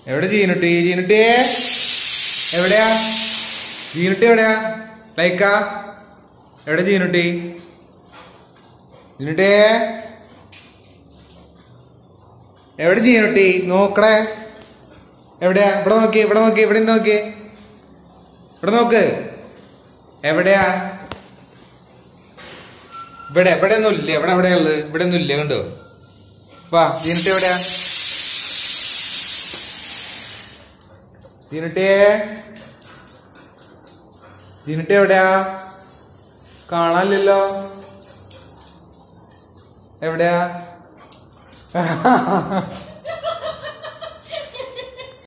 എവിടെ ജീനുട്ടി ജീനുട്ടിയെ എവിടെയാ ജീനുട്ടി എവിടെയാ ലൈക്ക എവിടെ ജീനുട്ടി ജീനുട്ടിയെ എവിടെ ജീനുട്ടി നോക്കടേ എവിടെയാ ഇവിടെ നോക്കി ഇവിടെ നോക്കി ഇവിടെ നോക്കി ഇവിടെ നോക്ക് എവിടെയാ ഇവിടെ ഇവിടെ ഒന്നും ഇല്ല ഇവിടെ എവിടെയാ ഉള്ളത് ഇവിടെ ഒന്നും ഇല്ല കണ്ടോ വാ ജീനുട്ടി എവിടെയാ ജീനുട്ടിയെ ജീനുട്ടി എവിടെയാ കാണാനില്ലല്ലോ എവിടെയാ